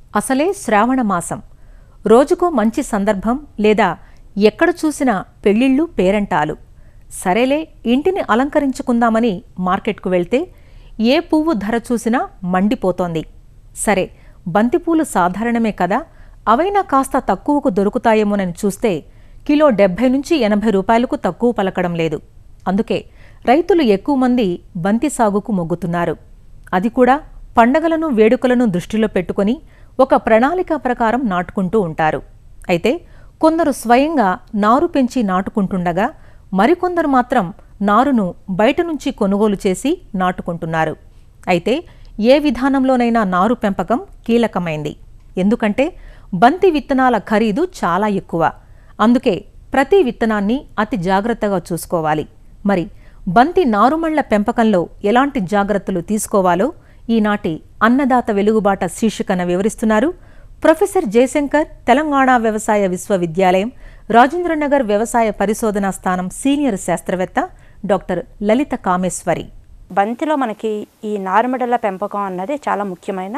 అసలే శ్రావణ మాసం రోజుకో మంచి సందర్భం లేదా ఎక్కడ చూసినా పెళ్ళిళ్ళు పేరంటాలు సరేలే ఇంటిని అలంకరించుకుందామని మార్కెట్కు వెళ్తే ఏ పువ్వు ధర చూసినా మండిపోతోంది సరే బంతిపూలు సాధారణమే కదా అవైనా కాస్త తక్కువకు దొరుకుతాయేమోనని చూస్తే కిలో డెబ్బై నుంచి ఎనభై రూపాయలకు తక్కువ పలకడం లేదు అందుకే రైతులు ఎక్కువ మంది బంతి సాగుకు మొగ్గుతున్నారు అది కూడా పండగలను వేడుకలను దృష్టిలో పెట్టుకొని ఒక ప్రణాళిక ప్రకారం నాటుకుంటూ ఉంటారు అయితే కొందరు స్వయంగా నారు పెంచి నాటుకుంటుండగా మరికొందరు మాత్రం నారును బయట నుంచి కొనుగోలు చేసి నాటుకుంటున్నారు అయితే ఏ విధానంలోనైనా నారు పెంపకం కీలకమైంది ఎందుకంటే బంతి విత్తనాల ఖరీదు చాలా ఎక్కువ అందుకే ప్రతి విత్తనాన్ని అతి జాగ్రత్తగా చూసుకోవాలి మరి బంతి నారుమళ్ల పెంపకంలో ఎలాంటి జాగ్రత్తలు తీసుకోవాలో ఈనాటి అన్నదాత వెలుగుబాట శీర్షికన వివరిస్తున్నారు ప్రొఫెసర్ జయశంకర్ తెలంగాణ వ్యవసాయ విశ్వవిద్యాలయం రాజేంద్రనగర్ వ్యవసాయ పరిశోధనా స్థానం సీనియర్ శాస్త్రవేత్త డాక్టర్ లలిత కామేశ్వరి బంతిలో మనకి ఈ నారుమడల పెంపకం అన్నది చాలా ముఖ్యమైన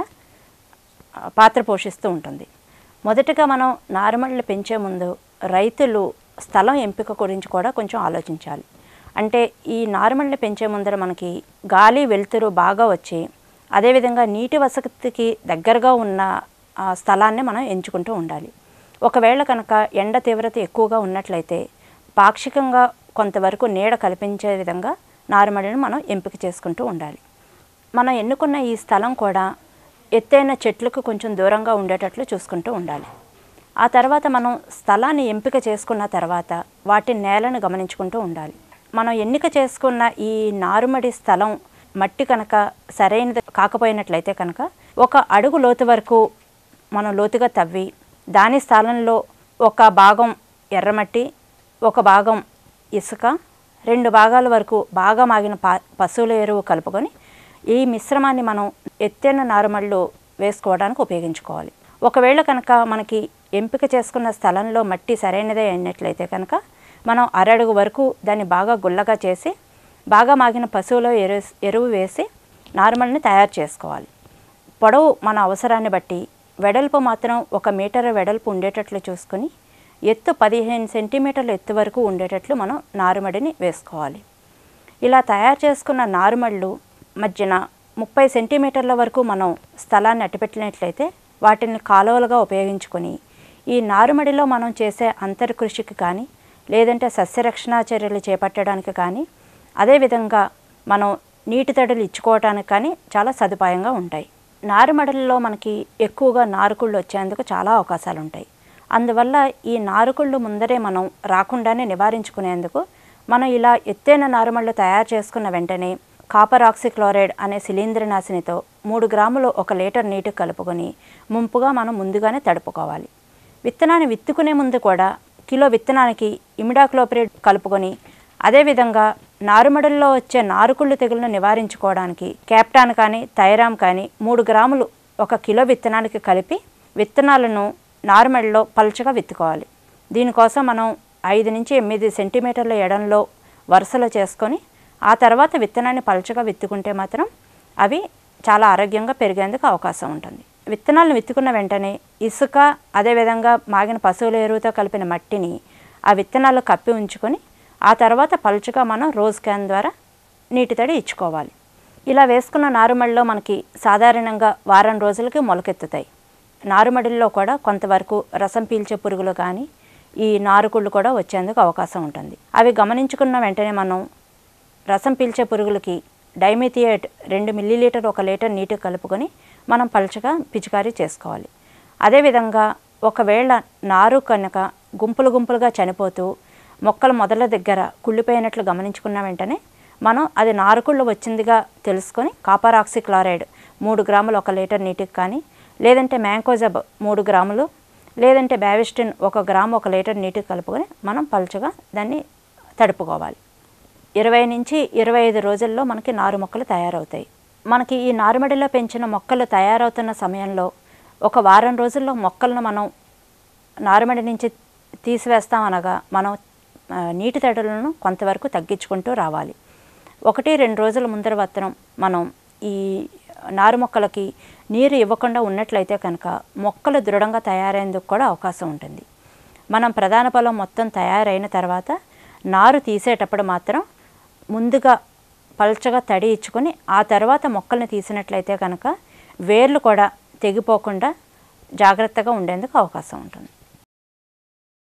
ఆ, పాత్ర పోషిస్తూ ఉంటుంది మొదటగా మనం నారుమడలు పెంచే ముందు రైతులు స్థలం ఎంపిక గురించి కూడా కొంచెం ఆలోచించాలి అంటే ఈ నారుమడలు పెంచే ముందర మనకి గాలి వెలుతురు బాగా వచ్చి అదేవిధంగా నీటి వసతికి దగ్గరగా ఉన్న ఆ, స్థలాన్ని మనం ఎంచుకుంటూ ఉండాలి ఒకవేళ కనుక ఎండ తీవ్రత ఎక్కువగా ఉన్నట్లయితే పాక్షికంగా కొంతవరకు నీడ కల్పించే విధంగా నారుమడిని మనం ఎంపిక చేసుకుంటూ ఉండాలి మనం ఎన్నుకున్న ఈ స్థలం కూడా ఎత్తైన చెట్లకు కొంచెం దూరంగా ఉండేటట్లు చూసుకుంటూ ఉండాలి ఆ తర్వాత మనం స్థలాన్ని ఎంపిక చేసుకున్న తర్వాత వాటి నేలను గమనించుకుంటూ ఉండాలి మనం ఎన్నిక చేసుకున్న ఈ నారుమడి స్థలం మట్టి కనుక సరైనది కాకపోయినట్లయితే కనుక ఒక అడుగు లోతు వరకు మనం లోతుగా తవ్వి దాని స్థలంలో ఒక భాగం ఎర్రమట్టి ఒక భాగం ఇసుక రెండు భాగాల వరకు బాగా మాగిన పా పశువుల ఎరువు కలుపుకొని ఈ మిశ్రమాన్ని మనం ఎత్తైన నారుమళ్ళు వేసుకోవడానికి ఉపయోగించుకోవాలి ఒకవేళ కనుక మనకి ఎంపిక చేసుకున్న స్థలంలో మట్టి సరైనదే అయినట్లయితే కనుక మనం అరడుగు వరకు దాన్ని బాగా గుల్లగా చేసి బాగా మాగిన పశువుల ఎరువు ఎరువు వేసి నార్మల్ని తయారు చేసుకోవాలి పొడవు మన అవసరాన్ని బట్టి వెడల్పు మాత్రం ఒక మీటర్ వెడల్పు ఉండేటట్లు చూసుకొని ఎత్తు పదిహేను సెంటీమీటర్ల ఎత్తు వరకు ఉండేటట్లు మనం నారుమడిని వేసుకోవాలి ఇలా తయారు చేసుకున్న నారుమళ్ళు మధ్యన ముప్పై సెంటీమీటర్ల వరకు మనం స్థలాన్ని అట్టిపెట్టినట్లయితే వాటిని కాలువలుగా ఉపయోగించుకొని ఈ నారుమడిలో మనం చేసే అంతర్కృషికి కానీ లేదంటే సస్యరక్షణ చర్యలు చేపట్టడానికి కానీ అదేవిధంగా మనం నీటి తడులు ఇచ్చుకోవటానికి కానీ చాలా సదుపాయంగా ఉంటాయి నారుమడులలో మనకి ఎక్కువగా నారుకుళ్ళు వచ్చేందుకు చాలా అవకాశాలు ఉంటాయి అందువల్ల ఈ నారుకుళ్ళు ముందరే మనం రాకుండానే నివారించుకునేందుకు మనం ఇలా ఎత్తైన నారుమళ్ళు తయారు చేసుకున్న వెంటనే కాపర్ ఆక్సిక్లోరైడ్ అనే శిలీంద్రనాశినితో మూడు గ్రాములు ఒక లీటర్ నీటికి కలుపుకొని ముంపుగా మనం ముందుగానే తడుపుకోవాలి విత్తనాన్ని విత్తుకునే ముందు కూడా కిలో విత్తనానికి ఇమిడాక్లోపరేట్ కలుపుకొని అదేవిధంగా నారుమడుల్లో వచ్చే నారుకుళ్ళు తెగులను నివారించుకోవడానికి క్యాప్టాన్ కానీ థైరామ్ కానీ మూడు గ్రాములు ఒక కిలో విత్తనానికి కలిపి విత్తనాలను నారుమడిలో పలుచగా విత్తుకోవాలి దీనికోసం మనం ఐదు నుంచి ఎనిమిది సెంటీమీటర్ల ఎడంలో వరుసలో చేసుకొని ఆ తర్వాత విత్తనాన్ని పలుచగా విత్తుకుంటే మాత్రం అవి చాలా ఆరోగ్యంగా పెరిగేందుకు అవకాశం ఉంటుంది విత్తనాలను విత్తుకున్న వెంటనే ఇసుక అదేవిధంగా మాగిన పశువుల ఎరువుతో కలిపిన మట్టిని ఆ విత్తనాలు కప్పి ఉంచుకొని ఆ తర్వాత పలుచగా మనం రోజ్ క్యాన్ ద్వారా నీటి తడి ఇచ్చుకోవాలి ఇలా వేసుకున్న నారుమడిలో మనకి సాధారణంగా వారం రోజులకి మొలకెత్తుతాయి నారుమడిల్లో కూడా కొంతవరకు రసం పీల్చే పురుగులు కానీ ఈ నారుకుళ్ళు కూడా వచ్చేందుకు అవకాశం ఉంటుంది అవి గమనించుకున్న వెంటనే మనం రసం పీల్చే పురుగులకి డైమిథియేట్ రెండు మిల్లీలీటర్ ఒక లీటర్ నీటి కలుపుకొని మనం పలుచగా పిచికారీ చేసుకోవాలి అదేవిధంగా ఒకవేళ నారు కనుక గుంపులు గుంపులుగా చనిపోతూ మొక్కల మొదల దగ్గర కుళ్ళిపోయినట్లు గమనించుకున్న వెంటనే మనం అది నారుకుళ్ళు వచ్చిందిగా తెలుసుకొని కాపర్ ఆక్సిక్లోరైడ్ మూడు గ్రాములు ఒక లీటర్ నీటికి కానీ లేదంటే మ్యాంకోజబ్ మూడు గ్రాములు లేదంటే బ్యావిస్టిన్ ఒక గ్రాము ఒక లీటర్ నీటికి కలుపుకొని మనం పలుచగా దాన్ని తడుపుకోవాలి ఇరవై నుంచి ఇరవై ఐదు రోజుల్లో మనకి నారు మొక్కలు తయారవుతాయి మనకి ఈ నారుమడిలో పెంచిన మొక్కలు తయారవుతున్న సమయంలో ఒక వారం రోజుల్లో మొక్కలను మనం నారుమడి నుంచి తీసివేస్తాం అనగా మనం ఆ, నీటి తడులను కొంతవరకు తగ్గించుకుంటూ రావాలి ఒకటి రెండు రోజుల ముందర మాత్రం మనం ఈ నారు మొక్కలకి నీరు ఇవ్వకుండా ఉన్నట్లయితే కనుక మొక్కలు దృఢంగా తయారయ్యేందుకు కూడా అవకాశం ఉంటుంది మనం ప్రధాన పొలం మొత్తం తయారైన తర్వాత నారు తీసేటప్పుడు మాత్రం ముందుగా పల్చగా తడి ఇచ్చుకొని ఆ తర్వాత మొక్కల్ని తీసినట్లయితే కనుక వేర్లు కూడా తెగిపోకుండా జాగ్రత్తగా ఉండేందుకు అవకాశం ఉంటుంది